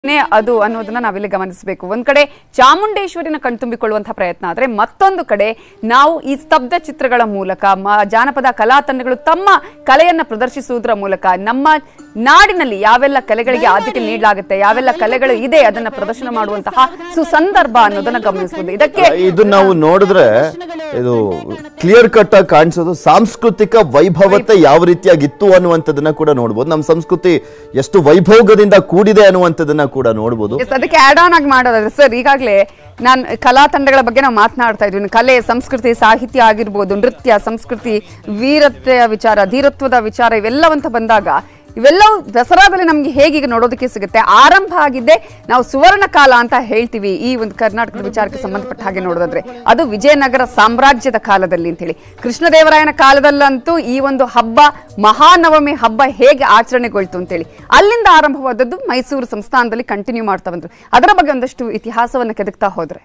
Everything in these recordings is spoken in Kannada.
ನೇ ಅದು ಅನ್ನೋದನ್ನ ನಾವಿಲ್ಲಿ ಗಮನಿಸಬೇಕು ಒಂದ್ ಕಡೆ ಚಾಮುಂಡೇಶ್ವರಿನ ಕಣ್ತುಂಬಿಕೊಳ್ಳುವಂತಹ ಪ್ರಯತ್ನ ಆದ್ರೆ ಮತ್ತೊಂದು ಕಡೆ ನಾವು ಈ ಸ್ತಬ್ಧ ಚಿತ್ರಗಳ ಮೂಲಕ ಮ- ಜಾನಪದ ಕಲಾ ತಂಡಗಳು ತಮ್ಮ ಕಲೆಯನ್ನ ಪ್ರದರ್ಶಿಸುವುದರ ಮೂಲಕ ನಮ್ಮ ನಾಡಿನಲ್ಲಿ ಯಾವೆಲ್ಲ ಕಲೆಗಳಿಗೆ ಆದ್ಯತೆ ನೀಡಲಾಗುತ್ತೆ ಯಾವೆಲ್ಲ ಕಲೆಗಳು ಇದೆ ಅದನ್ನ ಪ್ರದರ್ಶನ ಮಾಡುವಂತಹ ಸುಸಂದರ್ಭ ಅನ್ನೋದನ್ನ ಗಮನಿಸಬಹುದು ಇದಕ್ಕೆ ಇದು ನಾವು ನೋಡಿದ್ರೆ ಇದು ಕ್ಲಿಯರ್ ಕಟ್ ಆಗಿ ಕಾಣಿಸೋದು ಸಾಂಸ್ಕೃತಿಕ ವೈಭವತೆ ಯಾವ ರೀತಿಯಾಗಿತ್ತು ಅನ್ನುವಂಥದ್ದನ್ನ ಕೂಡ ನೋಡ್ಬೋದು ನಮ್ಮ ಸಂಸ್ಕೃತಿ ಎಷ್ಟು ವೈಭೋಗದಿಂದ ಕೂಡಿದೆ ಅನ್ನುವಂಥದ್ದನ್ನ ಕೂಡ ನೋಡ್ಬೋದು Yes, ಅದಕ್ಕೆ ಆಡ್ ಆನ್ ಆಗಿ ಮಾಡೋದಾದ್ರೆ ಸರ್ ಈಗಾಗಲೇ ನಾನು ಕಲಾ ತಂಡಗಳ ಬಗ್ಗೆ ನಾವು ಮಾತನಾಡ್ತಾ ಇದ್ವಿ ಇನ್ನು ಕಲೆ ಸಂಸ್ಕೃತಿ ಸಾಹಿತ್ಯ ಆಗಿರ್ಬೋದು ನೃತ್ಯ ಸಂಸ್ಕೃತಿ ವೀರತ್ವ ವಿಚಾರ ಧೀರತ್ವದ ವಿಚಾರ ಇವೆಲ್ಲವಂತ ಬಂದಾಗ ಇವೆಲ್ಲವೂ ದಸರಾದಲ್ಲಿ ನಮ್ಗೆ ಹೇಗೀಗ ನೋಡೋದಕ್ಕೆ ಸಿಗುತ್ತೆ ಆರಂಭ ಆಗಿದ್ದೆ ನಾವು ಸುವರ್ಣ ಕಾಲ ಅಂತ ಹೇಳ್ತೀವಿ ಈ ಒಂದು ಕರ್ನಾಟಕದ ವಿಚಾರಕ್ಕೆ ಸಂಬಂಧಪಟ್ಟ ಹಾಗೆ ನೋಡೋದಾದ್ರೆ ಅದು ವಿಜಯನಗರ ಸಾಮ್ರಾಜ್ಯದ ಕಾಲದಲ್ಲಿ ಅಂತ ಹೇಳಿ ಕೃಷ್ಣದೇವರಾಯನ ಕಾಲದಲ್ಲಂತೂ ಈ ಒಂದು ಹಬ್ಬ ಮಹಾನವಮಿ ಹಬ್ಬ ಹೇಗೆ ಆಚರಣೆಗೊಳ್ತು ಅಂತೇಳಿ ಅಲ್ಲಿಂದ ಆರಂಭವಾದದ್ದು ಮೈಸೂರು ಸಂಸ್ಥಾನದಲ್ಲಿ ಕಂಟಿನ್ಯೂ ಮಾಡ್ತಾ ಬಂದ್ರು ಅದರ ಬಗ್ಗೆ ಒಂದಷ್ಟು ಇತಿಹಾಸವನ್ನು ಕೆದಕ್ತಾ ಹೋದ್ರೆ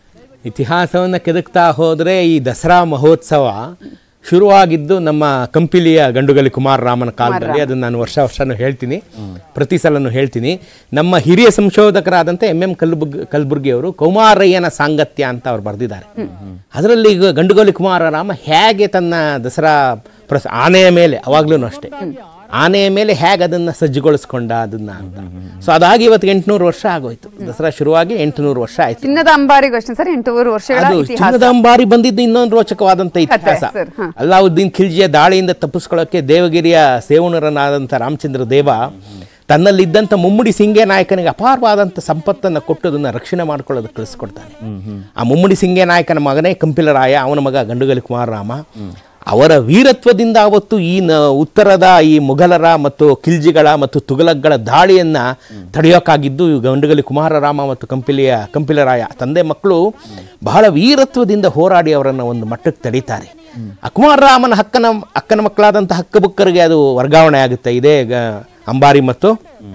ಇತಿಹಾಸವನ್ನು ಕೆದಕ್ತಾ ಹೋದರೆ ಈ ದಸರಾ ಮಹೋತ್ಸವ ಶುರುವಾಗಿದ್ದು ನಮ್ಮ ಕಂಪಿಲಿಯ ಗಂಡುಗಲಿ ಕುಮಾರರಾಮನ ಕಾಲದಲ್ಲಿ ಅದನ್ನು ನಾನು ವರ್ಷ ವರ್ಷನೂ ಹೇಳ್ತೀನಿ ಪ್ರತಿ ಸಲನೂ ಹೇಳ್ತೀನಿ ನಮ್ಮ ಹಿರಿಯ ಸಂಶೋಧಕರಾದಂಥ ಎಂ ಎಂ ಕಲ್ಬುಗ್ ಕಲಬುರ್ಗಿ ಅವರು ಕೌಮಾರಯ್ಯನ ಸಾಂಗತ್ಯ ಅಂತ ಅವ್ರು ಬರೆದಿದ್ದಾರೆ ಅದರಲ್ಲಿ ಈಗ ಗಂಡುಗಲಿ ಕುಮಾರರಾಮ ಹೇಗೆ ತನ್ನ ದಸರಾ ಪ್ರಸ್ ಆನೆಯ ಮೇಲೆ ಅವಾಗ್ಲೂ ಅಷ್ಟೇ ಆನೆಯ ಮೇಲೆ ಹೇಗೆ ಅದನ್ನು ಸಜ್ಜುಗೊಳಿಸ್ಕೊಂಡ ಅದನ್ನ ಅಂತ ಸೊ ಅದಾಗಿ ಇವತ್ತು ಎಂಟುನೂರು ವರ್ಷ ಆಗೋಯ್ತು ದಸರಾ ಶುರುವಾಗಿ ಎಂಟುನೂರು ವರ್ಷ ಆಯ್ತು ಚಿನ್ನದ ಅಂಬಾರಿಗೂ ಅಷ್ಟೇ ಸರ್ ಎಂಟೂವರೆ ವರ್ಷಗಳ ಅದು ಇತಿಹಾಸ ಚಿನ್ನದ ಅಂಬಾರಿ ಬಂದಿದ್ದು ಇನ್ನೊಂದು ರೋಚಕವಾದಂತ ಇತಿಹಾಸ ಸರ್, ಹ. ಅಲ್ಲಾವುದ್ದೀನ್ ಖಿಲ್ಜಿಯ ದಾಳಿಯಿಂದ ತಪ್ಪಿಸ್ಕೊಳ್ಳೋಕೆ ದೇವಗಿರಿಯ ಸೇವಣರನಾದಂಥ ರಾಮಚಂದ್ರ ದೇವ ತನ್ನಲ್ಲಿದ್ದಂಥ ಮುಮ್ಮಡಿ ಸಿಂಗೆ ನಾಯಕನಿಗೆ ಅಪಾರವಾದಂಥ ಸಂಪತ್ತನ್ನು ಕೊಟ್ಟು ಅದನ್ನು ರಕ್ಷಣೆ ಮಾಡ್ಕೊಳ್ಳೋದಕ್ಕೆ ಕಳಿಸ್ಕೊಡ್ತಾನೆ ಆ ಮುಮ್ಮಡಿ ಸಿಂಗೆ ನಾಯಕನ ಮಗನೇ ಕಂಪಿಲರಾಯ ಅವನ ಮಗ ಗಂಡುಗಲಿ ಕುಮಾರರಾಮ ಅವರ ವೀರತ್ವದಿಂದ ಅವತ್ತು ಈ ನ ಉತ್ತರದ ಈ ಮುಘಲರ ಮತ್ತು ಖಿಲ್ಜಿಗಳ ಮತ್ತು ತುಗಲಕ್ಗಳ ದಾಳಿಯನ್ನ ತಡೆಯೋಕ್ಕಾಗಿದ್ದು ಈ ಗಂಡುಗಲಿ ಕುಮಾರರಾಮ ಮತ್ತು ಕಂಪಿಲಿಯ ಕಂಪಿಲರಾಯ ತಂದೆ ಮಕ್ಕಳು ಬಹಳ ವೀರತ್ವದಿಂದ ಹೋರಾಡಿ ಅವರನ್ನು ಒಂದು ಮಟ್ಟಕ್ಕೆ ತಡೀತಾರೆ ಆ ಕುಮಾರರಾಮನ ಹಕ್ಕನ ಅಕ್ಕನ ಮಕ್ಕಳಾದಂಥ ಹಕ್ಕಬುಕ್ಕರಿಗೆ ಅದು ವರ್ಗಾವಣೆ ಆಗುತ್ತೆ ಇದೇ ಗ- ಅಂಬಾರಿ ಮತ್ತು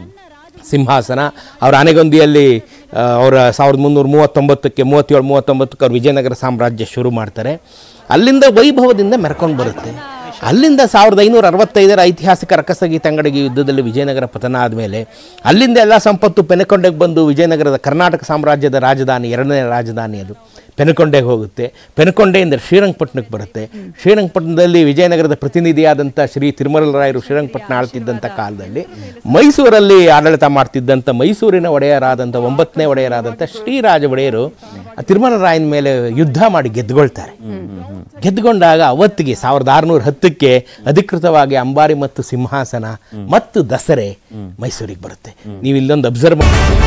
ಸಿಂಹಾಸನ ಅವರ ಆನೆಗೊಂದಿಯಲ್ಲಿ ಆ, ಅವರ ಸಾವಿರದ ಮುನ್ನೂರ ಮೂವತ್ತೊಂಬತ್ತಕ್ಕೆ ಮೂವತ್ತೇಳು ಮೂವತ್ತೊಂಬತ್ತಕ್ಕೆ ಅವ್ರು ವಿಜಯನಗರ ಸಾಮ್ರಾಜ್ಯ ಶುರು ಮಾಡ್ತಾರೆ ಅಲ್ಲಿಂದ ವೈಭವದಿಂದ ಮೆರ್ಕೊಂಡು ಬರುತ್ತೆ ಅಲ್ಲಿಂದ ಸಾವಿರದ ಐನೂರ ಅರವತ್ತೈದರ ಐತಿಹಾಸಿಕ ರಕ್ಕಸಗೀತ ಅಂಗಡಿಗೆ ಯುದ್ಧದಲ್ಲಿ ವಿಜಯನಗರ ಪತನ ಆದಮೇಲೆ ಅಲ್ಲಿಂದ ಎಲ್ಲ ಸಂಪತ್ತು ಪೆನಕೊಂಡೆಗೆ ಬಂದು ವಿಜಯನಗರದ ಕರ್ನಾಟಕ ಸಾಮ್ರಾಜ್ಯದ ರಾಜಧಾನಿ ಎರಡನೇ ರಾಜಧಾನಿ ಅದು ಪೆನಕೊಂಡೆಗೆ ಹೋಗುತ್ತೆ ಪೆನಕೊಂಡೆಯಿಂದ ಶ್ರೀರಂಗಪಟ್ಟಣಕ್ಕೆ ಬರುತ್ತೆ ಶ್ರೀರಂಗಪಟ್ಟಣದಲ್ಲಿ ವಿಜಯನಗರದ ಪ್ರತಿನಿಧಿಯಾದಂಥ ಶ್ರೀ ತಿರುಮಲರಾಯರು ಶ್ರೀರಂಗಪಟ್ಟಣ ಆಳ್ತಿದ್ದಂಥ ಕಾಲದಲ್ಲಿ ಮೈಸೂರಲ್ಲಿ ಆಡಳಿತ ಮಾಡ್ತಿದ್ದಂಥ ಮೈಸೂರಿನ ಒಡೆಯರಾದಂಥ ಒಂಬತ್ತನೇ ಒಡೆಯರಾದಂಥ ಶ್ರೀರಾಜ ಒಡೆಯರು ಆ ತಿರುಮಲರಾಯನ ಮೇಲೆ ಯುದ್ಧ ಮಾಡಿ ಗೆದ್ದುಕೊಳ್ತಾರೆ ಗೆದ್ದುಕೊಂಡಾಗ ಅವತ್ತಿಗೆ ಸಾವಿರದ ಆರುನೂರ ಹತ್ತಕ್ಕೆ ಅಧಿಕೃತವಾಗಿ ಅಂಬಾರಿ ಮತ್ತು ಸಿಂಹಾಸನ ಮತ್ತು ದಸರೆ ಮೈಸೂರಿಗೆ ಬರುತ್ತೆ ನೀವು ಇಲ್ಲೊಂದು ಅಬ್ಸರ್ವ್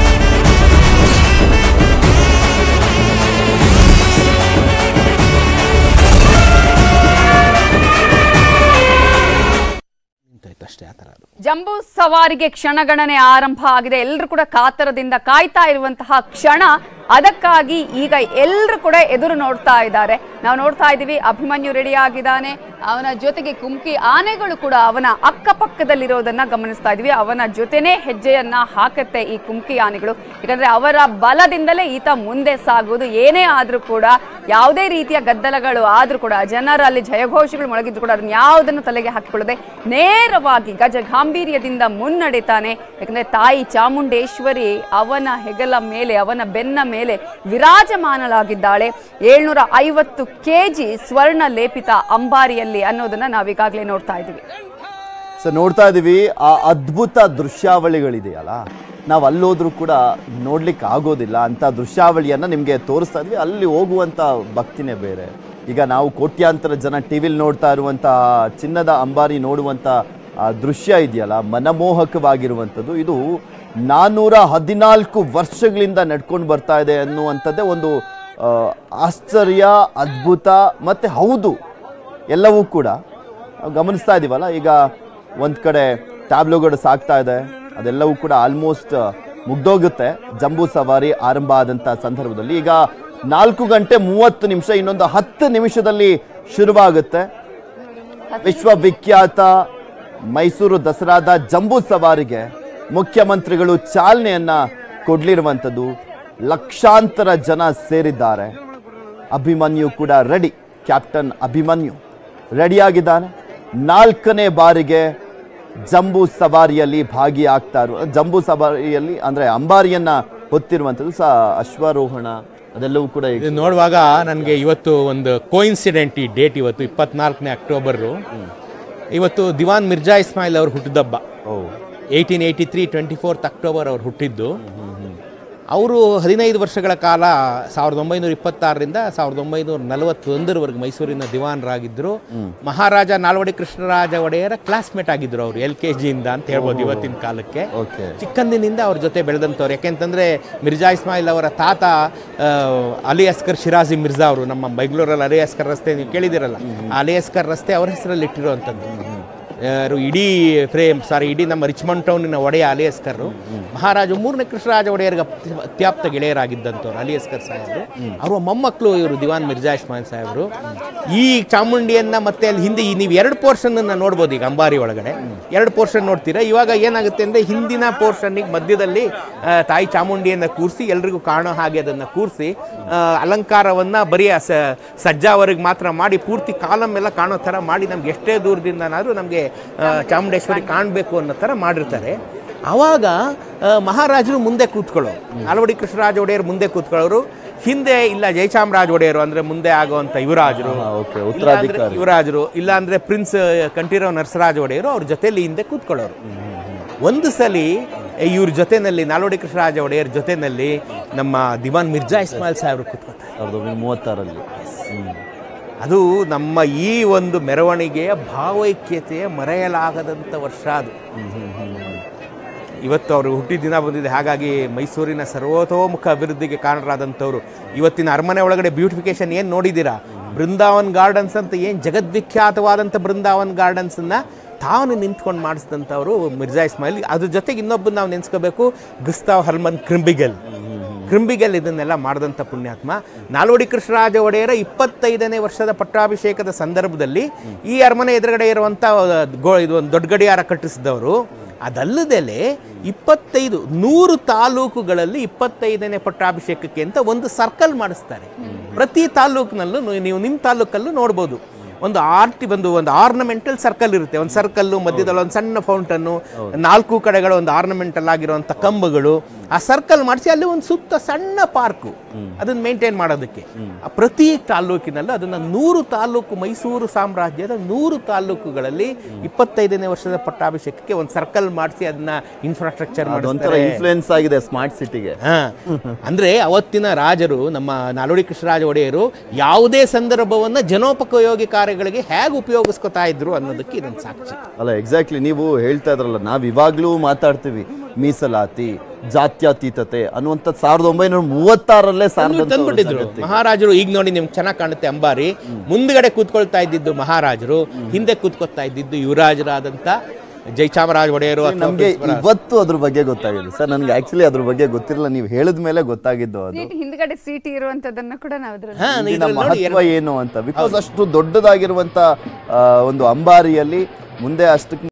ಅಷ್ಟೇ ಆ ಥರ ಅದು ಜಂಬೂ ಸವಾರಿಗೆ ಕ್ಷಣಗಣನೆ ಆರಂಭ ಆಗಿದೆ ಎಲ್ಲರೂ ಕೂಡ ಕಾತರದಿಂದ ಕಾಯ್ತಾ ಇರುವಂತಹ ಕ್ಷಣ ಅದಕ್ಕಾಗಿ ಈಗ ಎಲ್ಲರೂ ಕೂಡ ಎದುರು ನೋಡ್ತಾ ಇದ್ದಾರೆ ನಾವು ನೋಡ್ತಾ ಇದ್ದೀವಿ ಅಭಿಮನ್ಯು ರೆಡಿ ಆಗಿದ್ದಾನೆ ಅವನ ಜೊತೆಗೆ ಕುಮ್ಕಿ ಆನೆಗಳು ಕೂಡ ಅವನ ಅಕ್ಕಪಕ್ಕದಲ್ಲಿರೋದನ್ನ ಗಮನಿಸ್ತಾ ಇದ್ವಿ ಅವನ ಜೊತೆನೇ ಹೆಜ್ಜೆಯನ್ನ ಹಾಕತ್ತೆ ಈ ಕುಮ್ಕಿ ಆನೆಗಳು ಯಾಕಂದ್ರೆ ಅವರ ಬಲದಿಂದಲೇ ಈತ ಮುಂದೆ ಸಾಗುವುದು ಏನೇ ಆದ್ರೂ ಕೂಡ ಯಾವುದೇ ರೀತಿಯ ಗದ್ದಲಗಳು ಆದ್ರೂ ಕೂಡ ಜನರ ಅಲ್ಲಿ ಜಯಘೋಷಗಳು ಮೊಳಗಿದ್ರು ಕೂಡ ಅದನ್ನ ಯಾವುದನ್ನು ತಲೆಗೆ ಹಾಕಿಕೊಳ್ಳದೆ ನೇರವಾಗಿ ಗಜ ಗಾಂಭೀರ್ಯದಿಂದ ಮುನ್ನಡೆತಾನೆ ಯಾಕಂದ್ರೆ ತಾಯಿ ಚಾಮುಂಡೇಶ್ವರಿ ಅವನ ಹೆಗಲ ಮೇಲೆ ಅವನ ಬೆನ್ನ ಮೇಲೆ ವಿರಾಜಮಾನಲಾಗಿದ್ದಾಳೆ ಏಳ್ನೂರ ಐವತ್ತು ಕೆಜಿ ಸ್ವರ್ಣ ಲೇಪಿತ ಅಂಬಾರಿಯಲ್ಲಿ ಅನ್ನೋದನ್ನ ನಾವೀಗಾಗಲೇ ನೋಡ್ತಾ ಇದ್ದೀವಿ ಸೊ ನೋಡ್ತಾ ಇದೀವಿ ಆ ಅದ್ಭುತ ದೃಶ್ಯಾವಳಿಗಳಿದೆಯಲ್ಲ ನಾವು ಅಲ್ಲೋದ್ರೂ ಕೂಡ ನೋಡ್ಲಿಕ್ಕೆ ಆಗೋದಿಲ್ಲ ಅಂತ ದೃಶ್ಯಾವಳಿಯನ್ನ ನಿಮಗೆ ತೋರಿಸ್ತಾ ಇದ್ವಿ ಅಲ್ಲಿ ಹೋಗುವಂತ ಭಕ್ತಿನೇ ಬೇರೆ ಈಗ ನಾವು ಕೋಟ್ಯಾಂತರ ಜನ ಟಿವಿಲಿ ನೋಡ್ತಾ ಇರುವಂತ ಚಿನ್ನದ ಅಂಬಾರಿ ನೋಡುವಂತ ಆ ದೃಶ್ಯ ಇದೆಯಲ್ಲ ಮನಮೋಹಕವಾಗಿರುವಂಥದ್ದು ಇದು ನಾನ್ನೂರ ಹದಿನಾಲ್ಕು ವರ್ಷಗಳಿಂದ ನಡ್ಕೊಂಡು ಬರ್ತಾ ಇದೆ ಅನ್ನುವಂಥದ್ದೇ ಒಂದು ಆ, ಆಶ್ಚರ್ಯ ಅದ್ಭುತ ಮತ್ತೆ ಹೌದು ಎಲ್ಲವೂ ಕೂಡ ನಾವು ಗಮನಿಸ್ತಾ ಇದೀವಲ್ಲ ಈಗ ಒಂದು ಕಡೆ ಟ್ಯಾಬ್ಲೋಗಳು ಸಾಕ್ತಾ ಇದೆ ಅದೆಲ್ಲವೂ ಕೂಡ ಆಲ್ಮೋಸ್ಟ್ ಮುಗ್ದೋಗುತ್ತೆ ಜಂಬೂ ಸವಾರಿ ಆರಂಭ ಆದಂಥ ಸಂದರ್ಭದಲ್ಲಿ ಈಗ ನಾಲ್ಕು ಗಂಟೆ ಮೂವತ್ತು ನಿಮಿಷ ಇನ್ನೊಂದು ಹತ್ತು ನಿಮಿಷದಲ್ಲಿ ಶುರುವಾಗುತ್ತೆ ವಿಶ್ವವಿಖ್ಯಾತ ಮೈಸೂರು ದಸರಾದ ಜಂಬೂ ಸವಾರಿಗೆ ಮುಖ್ಯಮಂತ್ರಿಗಳು ಚಾಲನೆಯನ್ನ ಕೊಡ್ಲಿರುವಂಥದ್ದು ಲಕ್ಷಾಂತರ ಜನ ಸೇರಿದ್ದಾರೆ ಅಭಿಮನ್ಯು ಕೂಡ ರೆಡಿ ಕ್ಯಾಪ್ಟನ್ ಅಭಿಮನ್ಯು ರೆಡಿಯಾಗಿದ್ದಾನೆ ನಾಲ್ಕನೇ ಬಾರಿಗೆ ಜಂಬೂ ಸವಾರಿಯಲ್ಲಿ ಭಾಗಿಯಾಗ್ತಾ ಇರುವ ಜಂಬೂ ಸವಾರಿಯಲ್ಲಿ ಅಂದ್ರೆ ಅಂಬಾರಿಯನ್ನ ಹೊತ್ತಿರುವಂಥದ್ದು ಸಹ ಅಶ್ವಾರೋಹಣ ಅದೆಲ್ಲವೂ ಕೂಡ ಈಗ ಇದು ನೋಡುವಾಗ ನನಗೆ ಇವತ್ತು ಒಂದು ಕೋಇನ್ಸಿಡೆಂಟ್ ಈ ಡೇಟ್ ಇವತ್ತು ಇಪ್ಪತ್ನಾಲ್ಕನೇ ಅಕ್ಟೋಬರು ಇವತ್ತು ದಿವಾನ್ ಮಿರ್ಜಾ ಇಸ್ಮಾಯಿಲ್ ಅವ್ರ ಹುಟ್ಟಿದಬ್ಬ oh eighteen eighty three twenty fourth October ಅವ್ರು ಹುಟ್ಟಿದ್ದು ಅವರು ಹದಿನೈದು ವರ್ಷಗಳ ಕಾಲ ಸಾವಿರದ ಒಂಬೈನೂರ ಇಪ್ಪತ್ತಾರರಿಂದ ಸಾವಿರದ ಒಂಬೈನೂರ ನಲವತ್ತೊಂದರವರೆಗೆ ಮೈಸೂರಿನ ದಿವಾನರಾಗಿದ್ದರು ಮಹಾರಾಜ ನಾಲ್ವಡಿ ಕೃಷ್ಣರಾಜ ಒಡೆಯರ ಕ್ಲಾಸ್ಮೇಟ್ ಆಗಿದ್ದರು ಅವರು ಎಲ್ ಕೆ ಜಿಯಿಂದ ಅಂತ ಹೇಳ್ಬೋದು ಇವತ್ತಿನ ಕಾಲಕ್ಕೆ ಓಕೆ ಚಿಕ್ಕಂದಿನಿಂದ ಅವ್ರ ಜೊತೆ ಬೆಳೆದಂಥವ್ರು ಯಾಕೆಂತಂದರೆ ಮಿರ್ಜಾ ಇಸ್ಮಾಯಿಲ್ ಅವರ ತಾತ ಆ, ಅಲಿ ಅಸ್ಕರ್ ಶಿರಾಜಿ ಮಿರ್ಜಾ ಅವರು ನಮ್ಮ ಬೆಂಗಳೂರಲ್ಲಿ ಅಲಿ ಅಸ್ಕರ್ ರಸ್ತೆ ನೀವು ಕೇಳಿದಿರಲ್ಲ ಆ ಅಲಿ ಅಸ್ಕರ್ ರಸ್ತೆ ಅವ್ರ ಹೆಸರಲ್ಲಿ ಇಟ್ಟಿರುವಂಥದ್ದು ಯಾರು ಇಡೀ ಫ್ರೇಮ್ ಸಾರಿ ಇಡೀ ನಮ್ಮ ರಿಚ್ಮಂಡ್ ಟೌನಿನ ಒಡೆಯ ಅಲಿ ಅಸ್ಕರ್ ಮಹಾರಾಜ ಮೂರನೇ ಕೃಷ್ಣರಾಜ ಒಡೆಯರಿಗೆ ಅಪ್- ಅತ್ಯಾಪ್ತ ಗೆಳೆಯರಾಗಿದ್ದಂಥವ್ರು ಅಲಿ ಅಸ್ಕರ್ ಸಾಹೇಬರು ಅವರ ಮೊಮ್ಮಕ್ಕಳು ಇವರು ದಿವಾನ್ ಮಿರ್ಜಾ ಇಸ್ಮಾಯಿಲ್ ಸಾಹೇಬರು ಈ ಚಾಮುಂಡಿಯನ್ನ ಮತ್ತೆ ಅಲ್ಲಿ ಹಿಂದೆ ಈ ನೀವು ಎರಡು ಪೋರ್ಷನ್ ನೋಡ್ಬೋದು ಈಗ ಅಂಬಾರಿ ಒಳಗಡೆ ಎರಡು ಪೋರ್ಷನ್ ನೋಡ್ತೀರಾ ಇವಾಗ ಏನಾಗುತ್ತೆ ಅಂದ್ರೆ ಹಿಂದಿನ ಪೋರ್ಷನ್ನಿಗೆ ಮಧ್ಯದಲ್ಲಿ ಆ, ತಾಯಿ ಚಾಮುಂಡಿಯನ್ನ ಕೂರಿಸಿ ಎಲ್ರಿಗೂ ಕಾಣೋ ಹಾಗೆ ಅದನ್ನ ಕೂರಿಸಿ ಅಲಂಕಾರವನ್ನ ಬರೀ ಆ ಸ- ಸಜ್ಜಾವರೆಗೆ ಮಾತ್ರ ಮಾಡಿ ಪೂರ್ತಿ ಕಾಲಮ್ ಎಲ್ಲ ಕಾಣೋ ಥರ ಮಾಡಿ ನಮ್ಗೆ ಎಷ್ಟೇ ದೂರದಿಂದನಾದ್ರೂ ನಮಗೆ ಚಾಮುಂಡೇಶ್ವರಿ ಕಾಣಬೇಕು ಅನ್ನೋ ಥರ ಮಾಡಿರ್ತಾರೆ ಆವಾಗ ಆ, ಮಹಾರಾಜರು ಮುಂದೆ ಕೂತ್ಕೊಳ್ಳೋರು ನಾಲ್ವಡಿ ಕೃಷ್ಣರಾಜ ಒಡೆಯರ್ ಮುಂದೆ ಕೂತ್ಕೊಳ್ಳೋರು ಹಿಂದೆ ಇಲ್ಲ ಜಯಚಾಮರಾಜ ಒಡೆಯರು ಅಂದ್ರೆ ಮುಂದೆ ಆಗುವಂತ ಯುವರಾಜರು ಹಾ, ಓಕೆ ಇಲ್ಲ ಅಂದ್ರೆ ಉತ್ತರಾಧಿಕಾರಿ ಯುವರಾಜರು ಇಲ್ಲ ಅಂದ್ರೆ ಪ್ರಿನ್ಸ್ ಕಂಠೀರವ ನರಸರಾಜ ಒಡೆಯರು ಅವ್ರ ಜೊತೆಲಿ ಹಿಂದೆ ಕೂತ್ಕೊಳ್ಳೋರು ಒಂದು ಸಲಿ ಇವ್ರ ಜೊತೆನಲ್ಲಿ ನಾಲ್ವಡಿ ಕೃಷ್ಣರಾಜ ಒಡೆಯರ್ ಜೊತೆನಲ್ಲಿ ನಮ್ಮ ದಿವಾನ್ ಮಿರ್ಜಾ ಇಸ್ಮಾಯಿಲ್ ಸಾಹೇಬ್ರು ಕೂತ್ಕೊತಾರೆ ಸಾವಿರದ ಒಂಬೈನೂರ ಮೂವತ್ತಾರಲ್ಲಿ ಹ್ಮ್. ಅದು ನಮ್ಮ ಈ ಒಂದು ಮೆರವಣಿಗೆಯ ಭಾವೈಕ್ಯತೆಯ ಮರೆಯಲಾಗದಂಥ ವರ್ಷ ಅದು ಇವತ್ತು ಅವರು ಹುಟ್ಟಿದ ದಿನ ಬಂದಿದೆ ಹಾಗಾಗಿ ಮೈಸೂರಿನ ಸರ್ವತೋಮುಖ ಅಭಿವೃದ್ಧಿಗೆ ಕಾರಣರಾದಂಥವ್ರು ಇವತ್ತಿನ ಅರಮನೆ ಒಳಗಡೆ ಬ್ಯೂಟಿಫಿಕೇಶನ್ ಏನು ನೋಡಿದ್ದೀರಾ ಬೃಂದಾವನ್ ಗಾರ್ಡನ್ಸ್ ಅಂತ ಏನು ಜಗದ್ವಿಖ್ಯಾತವಾದಂಥ ಬೃಂದಾವನ್ ಗಾರ್ಡನ್ಸನ್ನ ತಾನು ನಿಂತ್ಕೊಂಡು ಮಾಡಿಸಿದಂಥವ್ರು ಮಿರ್ಜಾ ಇಸ್ಮಾಯಿಲ್ ಅದ್ರ ಜೊತೆಗೆ ಇನ್ನೊಬ್ಬರು ನಾವು ನೆನೆಸ್ಕೋಬೇಕು ಗುಸ್ತಾವ್ ಹರ್ಮನ್ ಕ್ರಿಂಬಿಗಲ್ ಕ್ರಿಂಬಿಗಲ್ ಇದನ್ನೆಲ್ಲ ಮಾಡಿದಂಥ ಪುಣ್ಯಾತ್ಮ ನಾಲ್ವಡಿ ಕೃಷ್ಣರಾಜ ಒಡೆಯರ ಇಪ್ಪತ್ತೈದನೇ ವರ್ಷದ ಪಟ್ಟಾಭಿಷೇಕದ ಸಂದರ್ಭದಲ್ಲಿ ಈ ಅರಮನೆ ಎದುರುಗಡೆ ಇರುವಂಥ ಗೋ ಇದು ಒಂದು ದೊಡ್ಡ ಗಡಿಯಾರ ಕಟ್ಟಿಸಿದವರು ಅದಲ್ಲದೆ ಇಪ್ಪತ್ತೈದು ನೂರು ತಾಲೂಕುಗಳಲ್ಲಿ ಇಪ್ಪತ್ತೈದನೇ ಪಟ್ಟಾಭಿಷೇಕಕ್ಕೆ ಅಂತ ಒಂದು ಸರ್ಕಲ್ ಮಾಡಿಸ್ತಾರೆ ಪ್ರತಿ ತಾಲೂಕಿನಲ್ಲೂ ನೀವು- ನೀವು ನಿಮ್ಮ ತಾಲೂಕಲ್ಲೂ ನೋಡ್ಬೋದು ಒಂದು ಆರ್ಟಿ ಒಂದು ಒಂದು ಆರ್ನಮೆಂಟಲ್ ಸರ್ಕಲ್ ಇರುತ್ತೆ ಒಂದು ಸರ್ಕಲ್ಲು ಮಧ್ಯದಲ್ಲಿ ಒಂದು ಸಣ್ಣ ಫೌಂಟನ್ನು ನಾಲ್ಕು ಕಡೆಗಳ ಒಂದು ಆರ್ನಮೆಂಟಲ್ ಆಗಿರುವಂಥ ಕಂಬಗಳು ಆ ಸರ್ಕಲ್ ಮಾಡಿಸಿ ಅಲ್ಲಿ ಒಂದು ಸುತ್ತ ಸಣ್ಣ ಪಾರ್ಕು ಅದನ್ನ ಮೇಂಟೈನ್ ಮಾಡೋದಕ್ಕೆ ಆ ಪ್ರತಿ ತಾಲೂಕಿನಲ್ಲೂ ಅದನ್ನ ನೂರು ತಾಲೂಕು ಮೈಸೂರು ಸಾಮ್ರಾಜ್ಯದ ನೂರು ತಾಲೂಕುಗಳಲ್ಲಿ ಇಪ್ಪತ್ತೈದನೇ ವರ್ಷದ ಪಟ್ಟಾಭಿಷೇಕಕ್ಕೆ ಒಂದು ಸರ್ಕಲ್ ಮಾಡಿಸಿ ಅದನ್ನ ಇನ್ಫ್ರಾಸ್ಟ್ರಕ್ಚರ್ ಅದೊಂಥರ ಮಾಡಿಸ್ತಾರೆ ಇನ್ಫ್ಲೂಯೆನ್ಸ್ ಆಗಿದೆ ಸ್ಮಾರ್ಟ್ ಸಿಟಿಗೆ ಹಾ ಅಂದ್ರೆ ಅವತ್ತಿನ ರಾಜರು ನಮ್ಮ ನಾಲ್ವಡಿ ಕೃಷ್ಣರಾಜ ಒಡೆಯರು ಯಾವುದೇ ಸಂದರ್ಭವನ್ನ ಜನೋಪಯೋಗಿ ಕಾರ್ಯಗಳಿಗೆ ಹೇಗೆ ಉಪಯೋಗಿಸ್ಕೊತಾ ಇದ್ರು ಅನ್ನೋದಕ್ಕೆ ಇದೊಂದು ಸಾಕ್ಷಿ ಅಲ್ಲ ಎಕ್ಸಾಕ್ಟ್ಲಿ ನೀವು ಹೇಳ್ತಾ ಇದ್ರಲ್ಲ ನಾವ್ ಇವಾಗ್ಲೂ ಮಾತಾಡ್ತೀವಿ ಮೀಸಲಾತಿ ಜಾತ್ಯತೀತತೆ ಅನ್ನುವಂಥದ್ದು ಸಾವಿರದ ಒಂಬೈನೂರ ಮೂವತ್ತಾರಲ್ಲೇ ಸಾರ್ದಂಥ ತಂದ್ಬಿಟ್ಟಿದ್ರು ಮಹಾರಾಜರು ಈಗ ನೋಡಿ ನಿಮ್ಗೆ ಚೆನ್ನಾಗಿ ಕಾಣುತ್ತೆ ಅಂಬಾರಿ ಮುಂದ್ಗಡೆ ಕೂತ್ಕೊಳ್ತಾ ಇದ್ದಿದ್ದು ಮಹಾರಾಜರು ಹಿಂದೆ ಕೂತ್ಕೊಳ್ತಾ ಇದ್ದಿದ್ದು ಯುವರಾಜರಾದಂತ ಜಯಚಾಮರಾಜ ಒಡೆಯರು ಅಥವಾ ನಮ್ಗೆ ಪ್ರಿನ್ಸಿಪಲ್ ಇವತ್ತು ಅದ್ರ ಬಗ್ಗೆ ಗೊತ್ತಾಗಿದೆ ಸರ್ ನನ್ಗೆ ಆಕ್ಚುಲಿ ಅದ್ರ ಬಗ್ಗೆ ಗೊತ್ತಿರಲಿಲ್ಲ ನೀವು ಹೇಳಿದ ಮೇಲೆ ಗೊತ್ತಾಗಿದ್ದು ಅದು ಸೀಟ್ ಹಿಂದ್ಗಡೆ ಸೀಟ್ ಇರುವಂತದನ್ನ ಕೂಡ ನಾವು ಇದ್ರಲ್ಲಿ ಹಾ ಇಲ್ಲಿನ ಇದ್ರಲ್ಲಿ ನೋಡಿ ಮಹತ್ವ ಏನು ಅಂತ ಬಿಕಾಸ್ ಅಷ್ಟು ದೊಡ್ಡದಾಗಿರುವಂತ ಆ, ಒಂದು ಅಂಬಾರಿಯಲ್ಲಿ ಮುಂದೆ ಅಷ್ಟಕ್ಕೆ